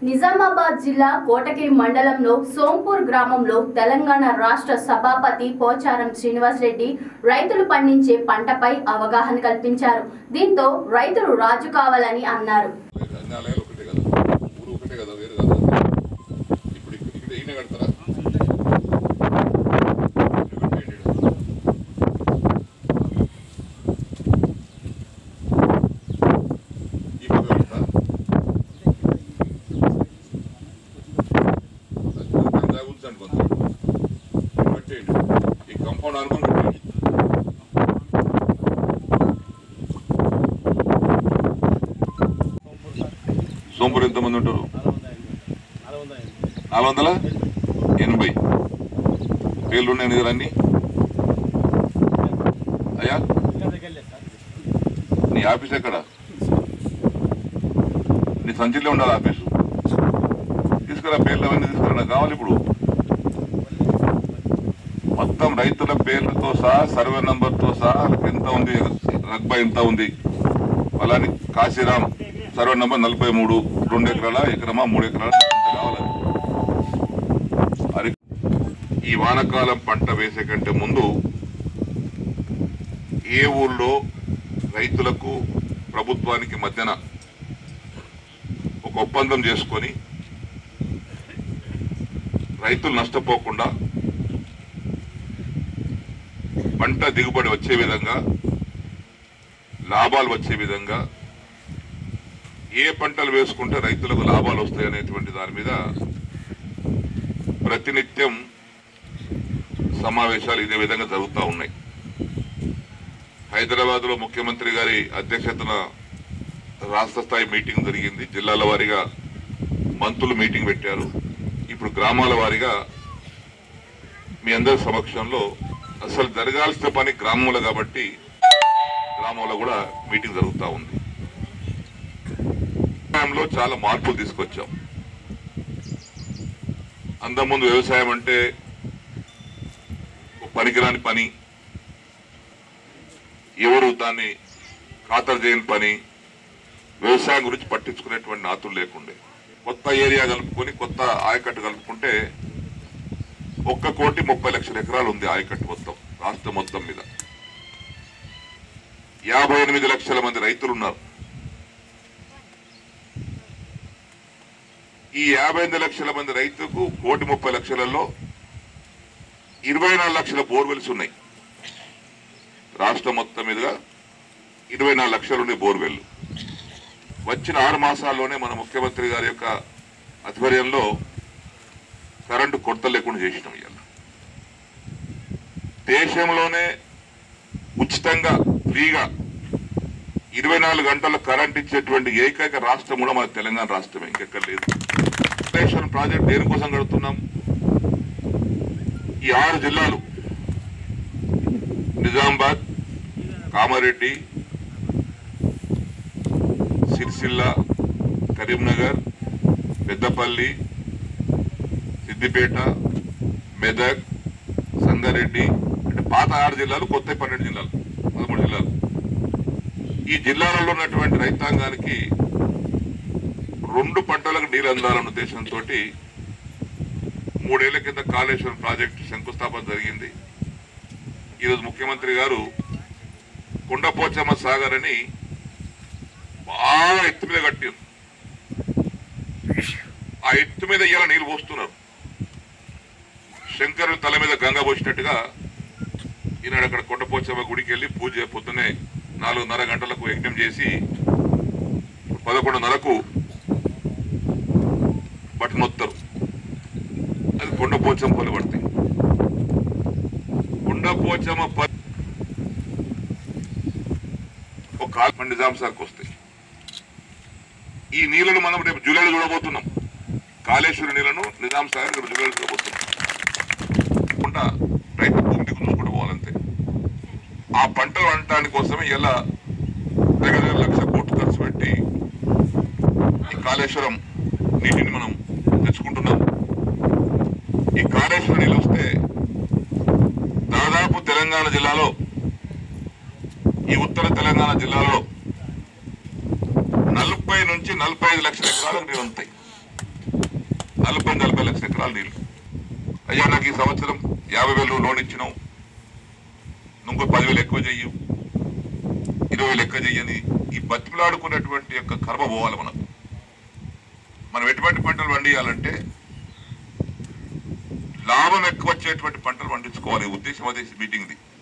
నిజామాబాద్ జిల్లా కోటగిరి మండలంలో సోంపూర్ గ్రామంలో తెలంగాణ రాష్ట్ర సభాపతి పోచారం శ్రీనివాసరెడ్డి రైతులు పండించే పంటపై అవగాహన కల్పించారు దీంతో రైతులు రాజు కావాలని అన్నారు నాలుగేళ్ళు ఒకటే కదా ఊరు ఒకటే కదా వేరు కదా ఇప్పుడు ఇక్కడ ఇక్కడ ఈయన కడతారా ఇక్కడ పెట్టేయండి ఈడ. ఈ పక్క కడతా? అది కొంచెం దాకా ఉంచండి కొంచెం. ఇక్కడ పెట్టేయండి. ఈ కంపౌండ్ అనుకుని పెట్టేయండి సోంపూర్ ఎంతమంది ఉంటారు నాలుగు వందల ఎనభై పేర్లు ఉన్నాయి కదా అన్ని అయ్యా నీ ఆఫీస్ ఎక్కడ నీ సంచిలో ఉండాలి ఆఫీసు తీసుకురా పేర్లు అవన్నీ తీసుకురా నాకు కావాలి ఇప్పుడు మొత్తం రైతుల పేర్లతో సహా సర్వే నంబర్తో సహా వాళ్ళకి ఎంత ఉంది రగ్బా ఎంత ఉంది అలానే కాశీరాం సర్వే నంబర్ నలభై మూడు రెండు ఎకరాల ఎకరమా మూడు ఎకరాల ఎంత కావాలి అది ఈ వానకాలం పంట వేసే కంటే ముందు ఏ ఊళ్ళో రైతులకు ప్రభుత్వానికి మధ్యన ఒక ఒప్పందం చేసుకొని రైతులు నష్టపోకుండా పంట దిగుబడి వచ్చే విధంగా లాభాలు వచ్చే విధంగా ఏ పంటలు వేసుకుంటే రైతులకు లాభాలు వస్తాయి అనేటువంటి దాని మీద ప్రతినిత్యం సమావేశాలు ఇదే విధంగా జరుగుతూ ఉన్నాయి హైదరాబాద్ లో ముఖ్యమంత్రి గారి అధ్యక్షతన రాష్ట్ర స్థాయి మీటింగ్ జరిగింది జిల్లాల వారీగా మంత్రులు మీటింగ్ పెట్టారు ఇప్పుడు గ్రామాల వారీగా మీ అందరి సమక్షంలో అసలు జరగాల్సిన పని గ్రామంలో కాబట్టి గ్రామంలో కూడా మీటింగ్ జరుగుతూ ఉంది వ్యవసాయంలో చాలా మార్పులు తీసుకొచ్చాం అంతకుముందు వ్యవసాయం అంటే ఒక పనికిరాని పని ఎవరు దాన్ని ఖాతరు చేయని పని వ్యవసాయం గురించి పట్టించుకునేటువంటి నాతులు లేకుండే కొత్త ఏరియా కలుపుకొని కొత్త ఆయకట్టు కలుపుకుంటే ఒక్క కోటి ముప్పై లక్షల ఎకరాలు ఉంది ఆయకట్టు మొత్తం రాష్ట్రం మొత్తం మీద యాభై ఎనిమిది లక్షల మంది రైతులు ఉన్నారు ఈ యాభై ఎనిమిది లక్షల మంది రైతుకు కోటి ముప్పై లక్షలలో ఇరవై నాలుగు లక్షల బోర్వెల్స్ ఉన్నాయి రాష్ట్రం మొత్తం మీదుగా ఇరవై నాలుగు లక్షలు ఉన్నాయి బోర్వెల్ వచ్చిన ఆరు మాసాల్లోనే మన ముఖ్యమంత్రి గారి యొక్క ఆధ్వర్యంలో కరెంటు కొరత లేకుండా చేసినాం ఇవాళ దేశంలోనే ఉచితంగా ఫ్రీగా ఇరవై నాలుగు గంటల కరెంట్ ఇచ్చేటువంటి ఏకైక రాష్ట్రం కూడా మన తెలంగాణ రాష్ట్రమే ఇంకెక్కడ లేదు కాళేశ్వరం ప్రాజెక్ట్ దేనికోసం కడుతున్నాం ఈ ఆరు జిల్లాలు నిజామాబాద్ కామారెడ్డి సిరిసిల్ల కరీంనగర్ పెద్దపల్లి సిద్దిపేట మెదక్ సంగారెడ్డి అంటే పాత ఆరు జిల్లాలు కొత్త పన్నెండు జిల్లాలు పదమూడు జిల్లాలు ఈ జిల్లాలలో ఉన్నటువంటి రైతాంగానికి రెండు పంటలకు నీళ్ళు అందాలన్న ఉద్దేశంతో మూడేళ్ల కింద కాళేశ్వరం ప్రాజెక్టు శంకుస్థాపన జరిగింది ఈరోజు ముఖ్యమంత్రి గారు కొండపోచమ్మ సాగర్ అని బాగా ఎత్తు మీద కట్టారు ఆ ఎత్తు మీద ఇలా నీళ్ళు పోస్తున్నారు శంకరుని తల మీద గంగ పోసినట్టుగా ఈనాడు అక్కడ కొండపోచమ్మ గుడికి వెళ్ళి పూజ పొద్దునే నాలుగున్నర గంటలకు యజ్ఞం చేసి పదకొండున్నరకు బట్టను వస్తారు అది కొండపోచమ్మ పలు పడతాయి కొండపోచమ్మ ప ఒక కాల్మండి నిజాం సార్కి వస్తాయి ఈ నీళ్లను మనం రేపు జూలైలో చూడబోతున్నాం కాళేశ్వరి నీళ్లను నిజాం సాగర్ రేపు జూలైలో చూడబోతున్నాం కాకుండా రైతు భూమికి చూసుకుంటూ పోవాలంతే ఆ పంటలు వండటానికి కోసమే ఇలా దగ్గర దగ్గర లక్ష కోట్లు ఖర్చు పెట్టి ఈ కాళేశ్వరం నీటిని మనం తెచ్చుకుంటున్నాం ఈ కాళేశ్వరం నీళ్ళు వస్తే దాదాపు తెలంగాణ జిల్లాలో ఈ ఉత్తర తెలంగాణ జిల్లాలో నలభై నుంచి నలభై ఐదు లక్షల ఎకరాలకు నీళ్ళు ఉంటాయి నలభై నలభై లక్షల ఎకరాలు నీళ్ళు అయ్యా నాకు ఈ సంవత్సరం యాభై వేలు లోన్ ఇచ్చినావు ఇంకో పదివేలు ఎక్కువ చెయ్యి ఇరవై వేలు ఎక్కువ చెయ్యని ఈ బతికిలాడుకున్నటువంటి యొక్క కర్మ పోవాలి మనకు మనం ఎటువంటి పంటలు పండియాలంటే లాభం ఎక్కువ వచ్చేటువంటి పంటలు పండించుకోవాలి ఉద్దేశం అదే మీటింగ్ది